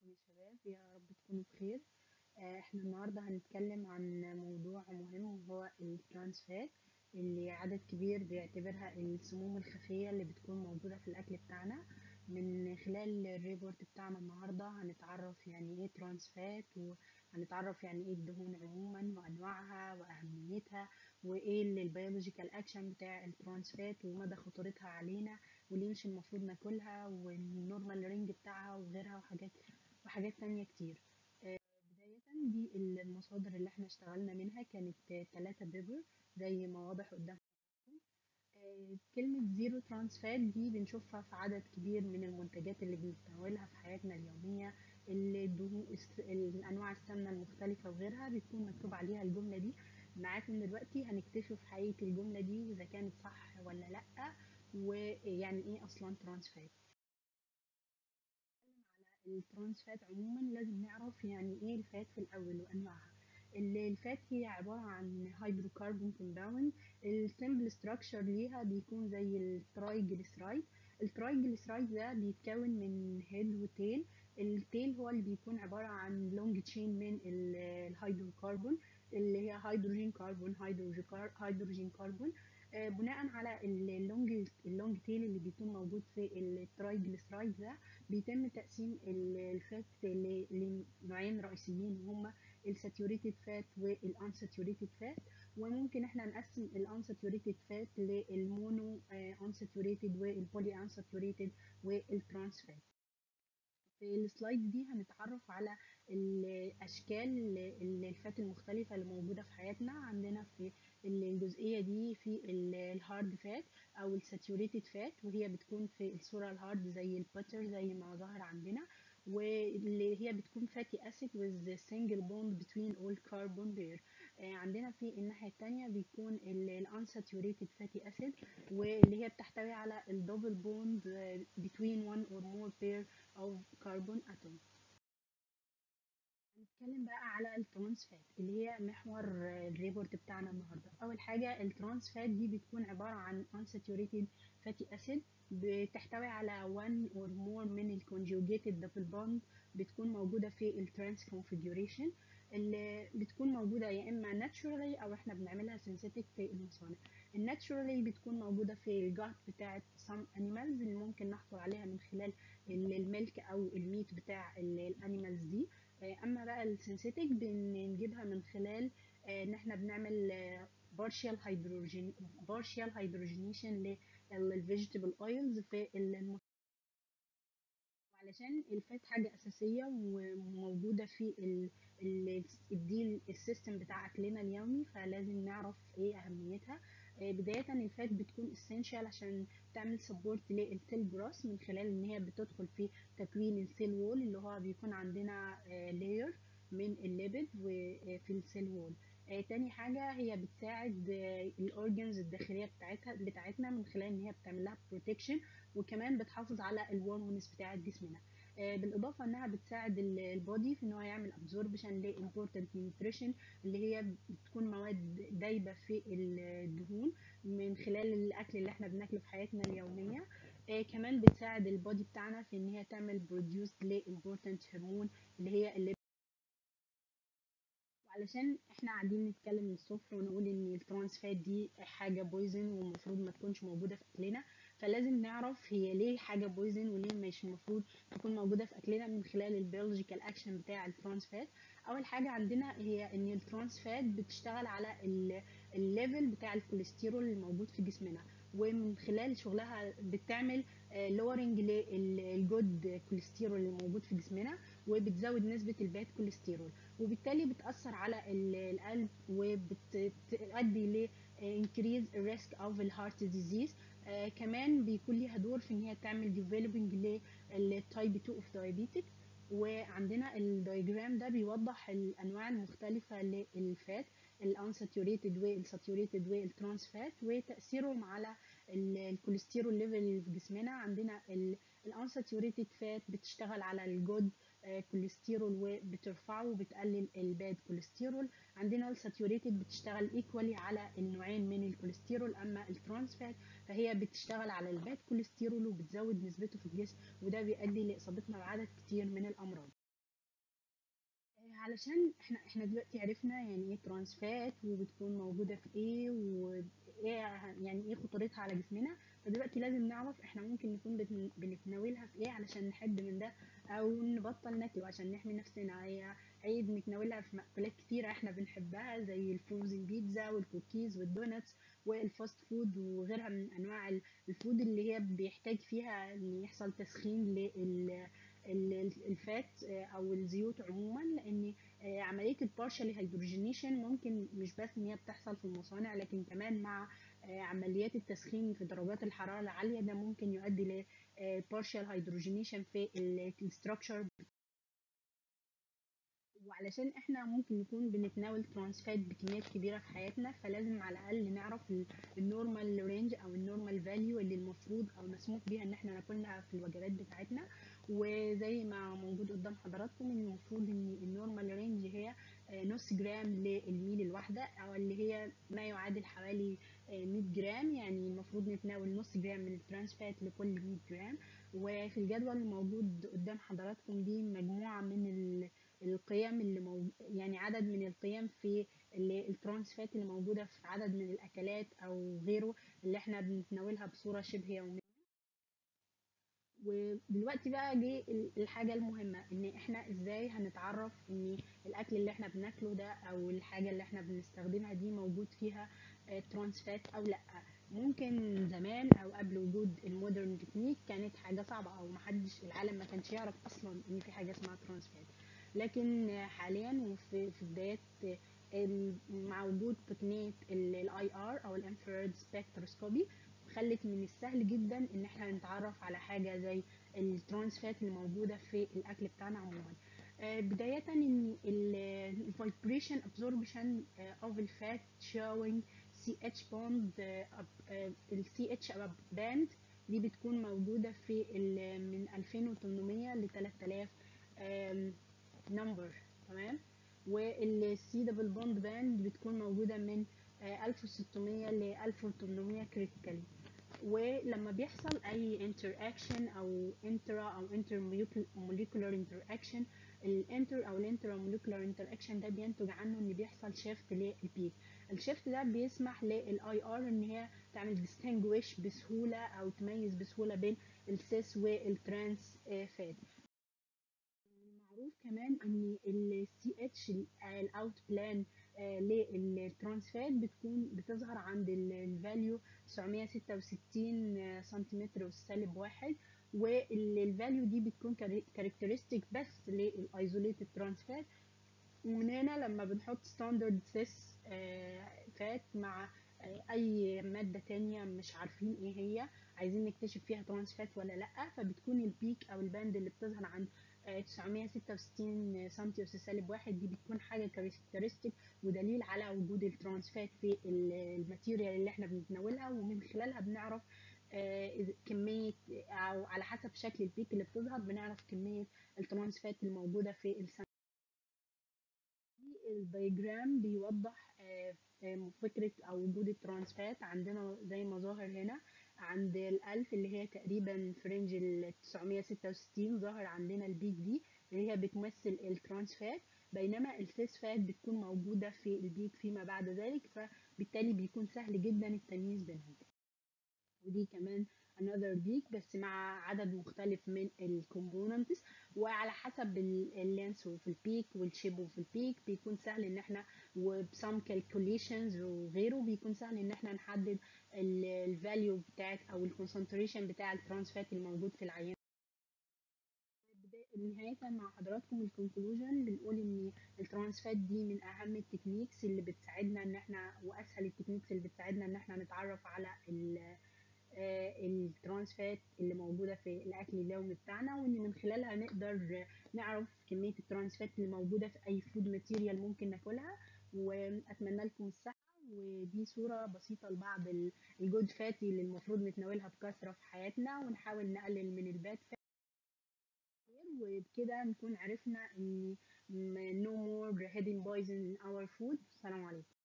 يا شباب يا رب تكونوا بخير آه، احنا النهاردة هنتكلم عن موضوع مهم وهو الترانس فات اللي عدد كبير بيعتبرها السموم الخفية اللي بتكون موجودة في الأكل بتاعنا من خلال الريبورت بتاعنا النهاردة هنتعرف يعني ايه ترانس فات وهنتعرف يعني ايه الدهون عموما وأنواعها وأهميتها وايه البيولوجيكال أكشن بتاع الترانس فات ومدى خطورتها علينا وليه مش المفروض ناكلها والنورمال رينج بتاعها وغيرها وحاجات وحاجات تانية كتير آه، بداية دي المصادر اللي احنا اشتغلنا منها كانت تلاتة بيبر زي ما واضح قدامكم آه، كلمة زيرو ترانس فات دي بنشوفها في عدد كبير من المنتجات اللي بنتناولها في حياتنا اليومية الدهون الأنواع السمنة المختلفة وغيرها بيكون مكتوب عليها الجملة دي معاكم دلوقتي هنكتشف حقيقة الجملة دي إذا كانت صح ولا لأ ويعني إيه أصلا ترانس فات الترانس فات عموما لازم نعرف يعني ايه الفات في الاول وانواعها الفات هي عبارة عن هيدروكربون كومباوند السمبل ستراكشر ليها بيكون زي الترايجليسرايد الترايجليسرايد ده بيتكون من هيد وتيل التيل هو اللي بيكون عبارة عن لونج تشين من الهيدروكربون اللي هي هيدروجين كربون هيدروجين كربون آه، بناء على اللونج اللونج تيل اللي بيكون موجود في الترايجليسرايد ده بيتم تقسيم الفات لنوعين رئيسيين هما الساتوريتد فات والانساتوريتد فات وممكن احنا نقسم الانساتوريتد فات للمونو انساتوريتد والبولي انساتوريتد والترانس فات في السلايد دي هنتعرف على الاشكال الفات المختلفه اللي موجوده في حياتنا عندنا في الجزئيه دي في الهارد فات او الساتوريتد فات وهي بتكون في الصوره الهارد زي الباتر زي ما ظاهر عندنا واللي هي بتكون فاتي اسيد with single bond between all carbon pair عندنا في الناحية التانية بيكون الانساتوريتد فاتي اسيد واللي هي بتحتوي على الدبل بوند between one or more pair of carbon atom هنتكلم بقى على الترانس فات اللي هي محور الريبورت بتاعنا النهارده اول حاجه الترانس فات دي بتكون عباره عن unsaturated fatty acid بتحتوي على one or more من الكونجوجيتد دبل بوند بتكون موجوده في الترانس كونفيجوريشن اللي بتكون موجوده يا اما ناتشورالي او احنا بنعملها سينثيتك في المصانع الناتشورالي بتكون موجوده في الجات بتاعه some animals اللي ممكن نحصل عليها من خلال الميلك او الميت بتاع الانيمالز دي اما بقى السينثيتك بنجيبها من خلال ان احنا بنعمل partial هيدروجين partial هيدروجينيشن للفيجيتابل اويلز في الم... وعلشان الفات حاجة أساسية وموجودة في ال... ال... الديل السيستم بتاع أكلنا اليومي فلازم نعرف إيه أهميتها بداية الفات بتكون اسينشال عشان تعمل سبورت للسيل جروس من خلال ان هي بتدخل في تكوين السيل وول اللي هو بيكون عندنا لاير من الليبيد وفي السيل وول تاني حاجة هي بتساعد الأورجنز الداخلية بتاعتها بتاعتنا من خلال إن هي بتعمل لها بروتكشن وكمان بتحافظ على الورمونس بتاعت جسمنا بالإضافة إنها بتساعد البودي في إن هو يعمل أبزوربشن لإمبورتنت نيوتريشن اللي هي بتكون مواد دايبة في الدهون من خلال الأكل اللي إحنا بناكله في حياتنا اليومية كمان بتساعد البودي بتاعنا في إن هي تعمل بروديوس لإمبورتنت هرمون اللي هي اللي علشان احنا قاعدين نتكلم من الصبح ونقول ان الترانس فات دي حاجه بويزن والمفروض ما تكونش موجوده في اكلنا فلازم نعرف هي ليه حاجه بويزن وليه مش المفروض تكون موجوده في اكلنا من خلال البيولوجيكال اكشن بتاع الترانس فات اول حاجه عندنا هي ان الترانس فات بتشتغل على الليفل بتاع الكوليسترول الموجود في جسمنا ومن خلال شغلها بتعمل لورنج للجود كوليسترول اللي موجود في جسمنا وبتزود نسبة الباد كوليسترول وبالتالي بتأثر على القلب وبتؤدي ل increase risk of the heart disease آه كمان بيكون ليها دور في ان هي تعمل developing للتايب 2 of diabetic وعندنا الدايجرام ده بيوضح الانواع المختلفة للفات الانساتوريتد والساتوريتد والترانس فات وتاثيرهم على الكوليسترول ليفل في جسمنا عندنا الانساتوريتد فات بتشتغل على الجود كوليسترول وبترفعه وبتقلل الباد كوليسترول عندنا الساتوريتد بتشتغل ايكوالي على النوعين من الكوليسترول اما الترانس فات فهي بتشتغل على الباد كوليسترول وبتزود نسبته في الجسم وده بيؤدي لاصابتنا بعدد كتير من الامراض علشان إحنا إحنا دلوقتي عرفنا يعني إيه ترانس فات وبتكون موجودة في إيه وإيه يعني إيه خطورتها على جسمنا فدلوقتي لازم نعرف إحنا ممكن نكون بن- بنتناولها في إيه علشان نحد من ده أو نبطل ناكله عشان نحمي نفسنا هي عيب نتناولها في مأكولات كتيرة إحنا بنحبها زي الفروزن بيتزا والكوكيز والدونتس والفاست فود وغيرها من أنواع ال- الفود اللي هي بيحتاج فيها إن يحصل تسخين لل ال- الفات آه، او الزيوت عموما لان آه، عمليه البارشال هيدروجينيشن ممكن مش بس ان هي بتحصل في المصانع لكن كمان مع آه، عمليات التسخين في درجات الحراره العاليه ده ممكن يؤدي ل بارشال هيدروجينيشن في الستراكشر وعلشان احنا ممكن نكون بنتناول ترانس فات بكميات كبيره في حياتنا فلازم على الاقل نعرف النورمال رينج او النورمال فاليو اللي المفروض او مسموح بيها ان احنا ناكلها في الوجبات بتاعتنا وزي ما موجود قدام حضراتكم ان المفروض ان النورمال رينج هي آه، نص جرام للميل الواحده او اللي هي ما يعادل حوالي آه، 100 جرام يعني المفروض نتناول نص جرام من الترانس فات لكل 100 جرام وفي الجدول الموجود قدام حضراتكم دي مجموعه من ال القيم اللي مو... يعني عدد من القيم في اللي الترانس فات اللي موجودة في عدد من الأكلات أو غيره اللي احنا بنتناولها بصورة شبه يومية ودلوقتي بقى جه ال- الحاجة المهمة ان احنا ازاي هنتعرف ان الاكل اللي احنا بناكله ده او الحاجة اللي احنا بنستخدمها دي موجود فيها ترانس فات او لا ممكن زمان او قبل وجود المودرن تكنيك كانت حاجة صعبة او محدش العالم ما كانش يعرف اصلا ان في حاجة اسمها ترانس فات لكن حاليا وفي في بداية ال- مع وجود تقنية الاي ار او الانفراد سبكتروسكوبي خلت من السهل جدا ان احنا نتعرف على حاجه زي الترانس فات اللي موجوده في الاكل بتاعنا عموما آه، بداية ان ال vibration absorption آه، of the fat showing CH bond آه، up- آه، ال CH band دي بتكون موجودة في ال- من 2800 ل 3000 نمبر تمام والسي دبل بوند باند بتكون موجودة من آه، 1600 ل 1800 كريتيكالي ولما بيحصل اي انتراكشن او انترا او انتر موليكولار انتراكشن الانتر او الانترا موليكولار انتراكشن ده بينتج عنه ان بيحصل شيفت للبيك الشيفت ده بيسمح للاي ار ان هي تعمل ديستنجويش بسهوله او تميز بسهوله بين السيس والترانس فات معروف كمان ان السي اتش الاوت بلان للترانس فات بتكون بتظهر عند الفاليو 966 سنتيمتر والسالب واحد والفاليو دي بتكون كاركترستيك بس للايزوليتد ترانس فات ومن هنا لما بنحط ستاندرد سيس فات مع آه، اي ماده تانية مش عارفين ايه هي عايزين نكتشف فيها ترانس فات ولا لا فبتكون البيك او الباند اللي بتظهر عند آه، 966 سنتي أس سالب واحد دي بتكون حاجه كاركترستيك ودليل على وجود الترانس فات في ال- الماتيريال اللي احنا بنتناولها ومن خلالها بنعرف آه، إذا- كميه او على حسب شكل البيك اللي بتظهر بنعرف كميه الترانس فات الموجوده في السم الدياجرام بيوضح آه، آه، فكرة أو وجود الترانس فات عندنا زي ما ظاهر هنا عند الألف اللي هي تقريبا في رينج ال 966 ظاهر عندنا البيك دي اللي هي بتمثل الترانس فات بينما السيس فات بتكون موجودة في البيك فيما بعد ذلك فبالتالي بيكون سهل جدا التمييز بينهم ودي كمان another peak بس مع عدد مختلف من الكومبوننتس وعلى حسب اللينس وفي البيك والشيب وفي البيك بيكون سهل ان احنا وبسام كالكوليشنز وغيره بيكون سهل ان احنا نحدد الفاليو بتاعت او الكونسنتريشن بتاع الترانسفات الموجود في العينه نهاية مع حضراتكم الكونكلوجن بنقول ان الترانسفات دي من اهم التكنيكس اللي بتساعدنا ان احنا واسهل التكنيكس اللي بتساعدنا ان احنا نتعرف على ال الترانسفات اللي موجودة في الأكل اليومي بتاعنا وإن من خلالها نقدر نعرف كمية الترانسفات اللي موجودة في أي فود ماتيريال ممكن ناكلها وأتمنى لكم الصحة ودي صورة بسيطة لبعض الجود فاتي اللي المفروض نتناولها بكثرة في حياتنا ونحاول نقلل من الباد فات وبكده نكون عرفنا ان no more hidden poison in our food السلام عليكم